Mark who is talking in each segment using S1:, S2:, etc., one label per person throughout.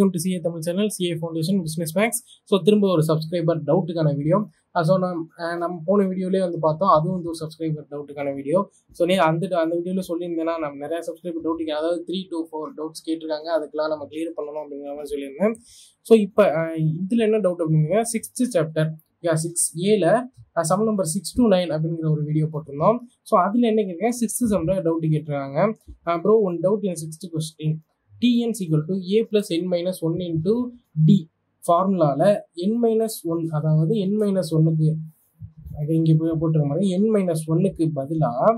S1: welcome to CA Tamil channel CA foundation business maths so திரும்ப ஒரு subscriber டவுட்டுக்கான video so நம் அஹ் நம்ம போன வீடியோலேயே வந்து பார்த்தோம் அதுவும் வந்து ஒரு சப்ஸ்கிரைபர் டவுட்டுக்கான வீடியோ ஸோ நீ அந்த அந்த வீடியோவில் சொல்லியிருந்தேன்னா நம்ம நிறைய சப்ஸ்கிரைபர் டவுட்டுக்கு அதாவது த்ரீ to ஃபோர் டவுட்ஸ் கேட்டிருக்காங்க அதுக்கெல்லாம் நம்ம கிளியர் பண்ணணும் அப்படிங்கிற மாதிரி சொல்லியிருந்தேன் ஸோ இப்போ இதில் என்ன டவுட் அப்படிங்கிற சிக்ஸ்த்து சாப்டர் யா சிக்ஸ் ஏல sum number six to nine அப்படிங்கிற ஒரு வீடியோ போட்டிருந்தோம் ஸோ அதில் என்ன கேட்குறேன் சிக்ஸ்த்து சம்மில் டவுட் கேட்டிருக்காங்க bro one doubt in sixth question tn is equal to a plus n minus 1 into d ஃபார்முலாவில் n மைனஸ் ஒன் அதாவது n மைனஸ் ஒன்னுக்கு இங்கே போய் போட்டிருக்க மாதிரி n மைனஸ் ஒன்னுக்கு பதிலாக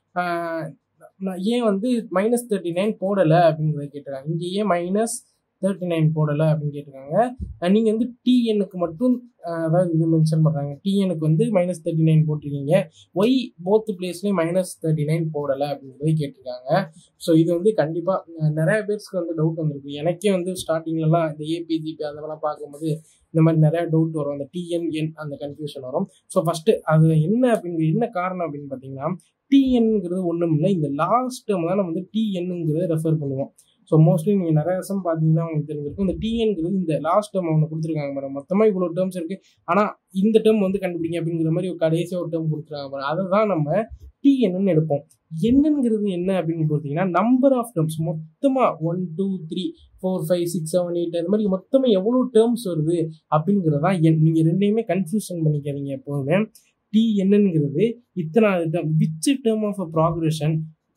S1: நான் ஏன் வந்து மைனஸ் தேர்ட்டி நைன் போடலை அப்படிங்கிறத கேட்டிருக்காங்க இங்கே ஏன் மைனஸ் தேர்ட்டி நைன் போடலை அப்படின்னு கேட்டிருக்காங்க நீங்கள் வந்து டிஎனுக்கு மட்டும் அஹ், அதாவது இது மென்ஷன் பண்ணுறாங்க டிஎனுக்கு வந்து மைனஸ் தேர்ட்டி நைன் போட்டிருக்கீங்க ஒய் போத் பிளேஸ்லேயும் மைனஸ் தேர்ட்டி நைன் போடலை அப்படிங்கிறத கேட்டிருக்காங்க ஸோ இது வந்து கண்டிப்பாக நிறைய பேருக்கு வந்து டவுட் வந்திருக்கு எனக்கே வந்து ஸ்டார்டிங்லலாம் இந்த ஏபிஜிபி அதெல்லாம் பார்க்கும்போது இந்த மாதிரி நிறைய டவுட் வரும் அந்த டிஎன்என் அந்த கன்ஃபியூஷன் வரும் ஸோ ஃபஸ்ட்டு அது என்ன அப்படிங்கிற என்ன காரணம் அப்படின்னு பார்த்தீங்கன்னா டிஎன்ங்கிறது ஒன்றும் இல்லை இந்த லாஸ்ட் டேர்ம் தான் நம்ம வந்து டிஎன்னுங்கிறத ரெஃபர் பண்ணுவோம் ஸோ மோஸ்ட்லி நீங்கள் நிறைய வருஷம் பார்த்தீங்கன்னா உங்களுக்கு தெரிஞ்சிருக்கும் இந்த டிஎன்ங்கிறது இந்த லாஸ்ட் டேர்ம் ஒன்று கொடுத்துருக்காங்க பாருங்க மொத்தமாக இவ்வளோ டேர்ம்ஸ் இருக்குது ஆனால் இந்த டேர்ம் வந்து கண்டுபிடிங்க அப்படிங்கிற மாதிரி ஒரு கடைசியாக ஒரு டேர்ம் கொடுத்துருக்காங்க பாருங்க அதை தான் நம்ம டிஎன்னு எடுப்போம் என்னங்கிறது என்ன அப்படின்னு பார்த்தீங்கன்னா நம்பர் ஆஃப் டேர்ம்ஸ் மொத்தமாக one two three four five six seven eight அது மாதிரி மொத்தமாக எவ்வளோ டேர்ம்ஸ் வருது அப்படிங்கிறது தான் என் நீங்கள் ரெண்டையுமே கன்ஃபியூஷன் பண்ணிக்காதீங்க எப்போதுமே டி என்னங்கிறது இத்தனாவது term which term of a progression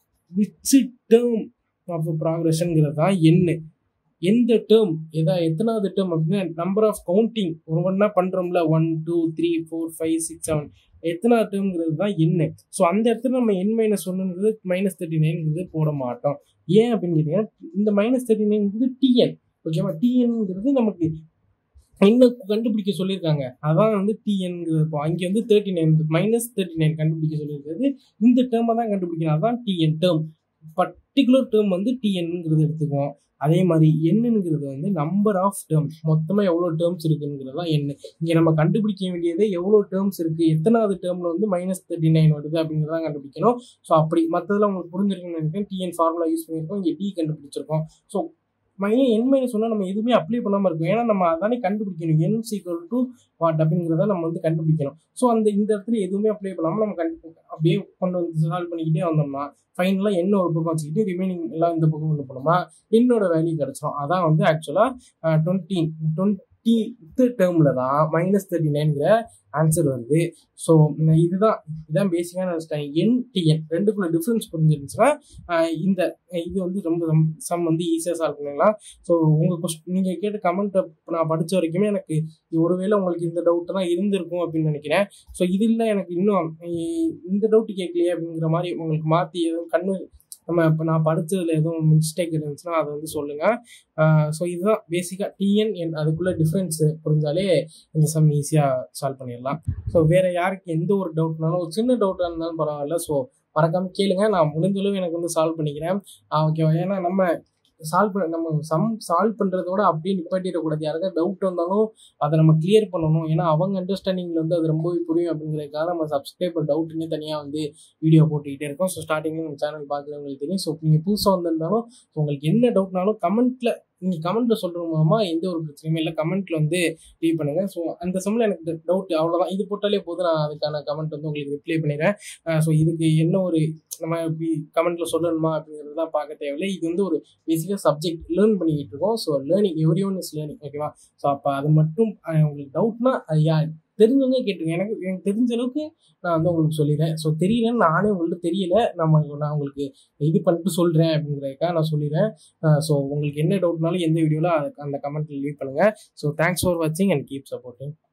S1: which term of a ப்ராக்ரெஷன்ங்கிறது தான் என்ன எந்த டேர்ம் எதா எத்தனாவது டேர்ம் அப்படின்னா நம்பர் ஆஃப் கவுண்டிங் ஒரு ஒன்றா பண்ணுறோம்ல one two three four five six seven எத்தனாவது டேர்ம்ங்கிறது தான் என்ன ஸோ அந்த இடத்துல நம்ம என் மைனஸ் ஒன்றுங்கிறது மைனஸ் தேர்ட்டி நைன்ங்கிறது போட மாட்டோம் ஏன் அப்படின்னு கேட்டீங்கன்னா இந்த மைனஸ் தேர்ட்டி நைன்ங்கிறது டிஎன் ஓகேவா டிஎன்ங்கிறது நமக்கு இன்னும் கண்டுபிடிக்க சொல்லியிருக்காங்க அதான் வந்து டிஎன்ங்கிறது இப்போ அங்கே வந்து thirty nine minus thirty nine கண்டுபிடிக்க சொல்லியிருக்கிறது இந்த டேர்மை தான் கண்டுபிடிக்கணும் அதான் டிஎன் டேர்ம் பர்டிகுலர் டேர்ம் வந்து டிஎன்ங்கிறது எடுத்துக்குவோம் அதே மாதிரி என்னங்கிறது வந்து நம்பர் ஆஃப் டேர்ம்ஸ் மொத்தமாக எவ்வளோ டேர்ம்ஸ் இருக்குங்கிறது தான் என்ன இங்கே நம்ம கண்டுபிடிக்க வேண்டியது எவ்வளோ டேர்ம்ஸ் இருக்குது எத்தனாவது டேர்மில் வந்து மைனஸ் தேர்ட்டி நைன் வருது அப்படிங்கிறத கண்டுபிடிக்கணும் ஸோ அப்படி மற்றதெல்லாம் உங்களுக்கு புரிஞ்சிருக்குன்னு நினைக்கிறேன் டிஎன் ஃபார்முலா யூஸ் பண்ணியிருக்கோம் இங்கே டி கண்டுபிடிச்சிருக்கோம் ஸோ மைனஸ் என் மைனஸ் சொன்னால் நம்ம எதுவுமே அப்ளை பண்ணாமல் இருக்கும் ஏன்னா நம்ம அதானே கண்டுபிடிக்கணும் என் சீக்வல் டு வாட் அப்படிங்கிறத நம்ம வந்து கண்டுபிடிக்கணும் ஸோ அந்த இந்த இடத்துல எதுவுமே அப்ளை பண்ணாமல் நம்ம கண்டு அப்படியே கொண்டு வந்து சால்வ் பண்ணிக்கிட்டே வந்தோம்னா ஃபைனலாக என்ன ஒரு பக்கம் வச்சுக்கிட்டு ரிமைனிங் எல்லாம் இந்த பக்கம் கொண்டு போனோமா என்னோட வேல்யூ கிடச்சிரும் அதான் வந்து ஆக்சுவலாக டுவெண்ட்டி டுவெண்ட்டி டேர்மில் தான் மைனஸ் தேர்ட்டி நைன்கிற ஆன்சர் வருது ஸோ இதுதான் இதுதான் பேசிக்கான நினச்சிட்டேன் என் டிஎன் ரெண்டுக்குள்ள டிஃப்ரென்ஸ் புரிஞ்சிருந்துச்சுன்னா ஆஹ் இந்த இது வந்து ரொம்ப சம் வந்து ஈஸியாக சால்வ் பண்ணிடலாம் ஸோ உங்கள் கொஸ்டின் நீங்கள் கேட்ட கமெண்ட்டை நான் படித்த வரைக்குமே எனக்கு ஒருவேளை உங்களுக்கு இந்த டவுட்டு தான் இருந்திருக்கும் அப்படின்னு நினைக்கிறேன் ஸோ இது இல்லை எனக்கு இன்னும் இ- இந்த டவுட்டு கேட்கலையே அப்படிங்கிற மாதிரி உங்களுக்கு மாற்றி எதுவும் கண்ணு நம்ம இப்போ நான் படித்ததில் எதுவும் மிஸ்டேக் இருந்துச்சுன்னா அதை வந்து சொல்லுங்கள் ஸோ இதுதான் பேசிக்காக டிஎன் என் அதுக்குள்ளே டிஃப்ரென்ஸ் புரிஞ்சாலே இந்த சம் ஈஸியாக சால்வ் பண்ணிடலாம் ஸோ வேறு யாருக்கு எந்த ஒரு டவுட்னாலும் ஒரு சின்ன டவுட்டாக இருந்தாலும் பரவாயில்ல ஸோ மறக்காம கேளுங்க நான் முடிஞ்சளவு எனக்கு வந்து சால்வ் பண்ணிக்கிறேன் ஓகேவா ஏன்னா நம்ம சால்வ் பண்ண நம்ம சம் சால்வ் பண்ணுறதோட அப்படியே நிப்பாட்டிடக்கூடாது யாருக்காவது டவுட் வந்தாலும் அதை நம்ம கிளியர் பண்ணணும் ஏன்னா அவங்க அண்டர்ஸ்டாண்டிங்கில் வந்து அது ரொம்பவே புரியும் அப்படிங்கிறதுக்காக நம்ம சப்ஸ்கிரைபர் டவுட்டுன்னு தனியாக வந்து வீடியோ போட்டுக்கிட்டே இருக்கோம் ஸோ ஸ்டார்டிங்கில் நம்ம சேனல் பார்க்குறவங்களுக்கு தெரியும் ஸோ நீங்கள் புதுசாக வந்திருந்தாலும் உங்களுக்கு என்ன டவுட்னாலும் கமெண்ட்டில் நீங்கள் கமெண்ட்டில் சொல்கிற மூலமா எந்த ஒரு பிரச்சனையுமே இல்லை கமெண்ட்டில் வந்து லீவ் பண்ணுங்கள் ஸோ அந்த சம்மில் எனக்கு டவுட் அவ்வளோதான் இது போட்டாலே போதும் நான் அதுக்கான கமெண்ட் வந்து உங்களுக்கு ரிப்ளை பண்ணிடுறேன் ஸோ இதுக்கு என்ன ஒரு நம்ம இப்படி கமெண்ட்டில் சொல்லணுமா அப்படிங்கிறது தான் பார்க்க தேவையில்லை இது வந்து ஒரு பேசிக்காக சப்ஜெக்ட் லேர்ன் பண்ணிக்கிட்டு இருக்கோம் so learning every one is learning ஓகேவா ஸோ அப்போ அது மட்டும் அஹ், உங்களுக்கு டவுட்னா அது யார் தெரிஞ்சவங்க கேட்டுருங்க எனக்கு எனக்கு தெரிஞ்ச அளவுக்கு நான் வந்து உங்களுக்கு சொல்லிடுறேன் ஸோ தெரியலன்னு நானே உங்களுக்கு தெரியல நம்ம நான் உங்களுக்கு இது பண்ணிட்டு சொல்கிறேன் அப்படிங்கிறதுக்காக நான் சொல்லிடுறேன் ஸோ உங்களுக்கு என்ன டவுட்னாலும் எந்த வீடியோவில் அந்த கமெண்ட்டில் லீவ் பண்ணுங்கள் ஸோ தேங்க்ஸ் ஃபார் வாட்சிங் அண்ட் கீப் சப்போர்ட்டிங்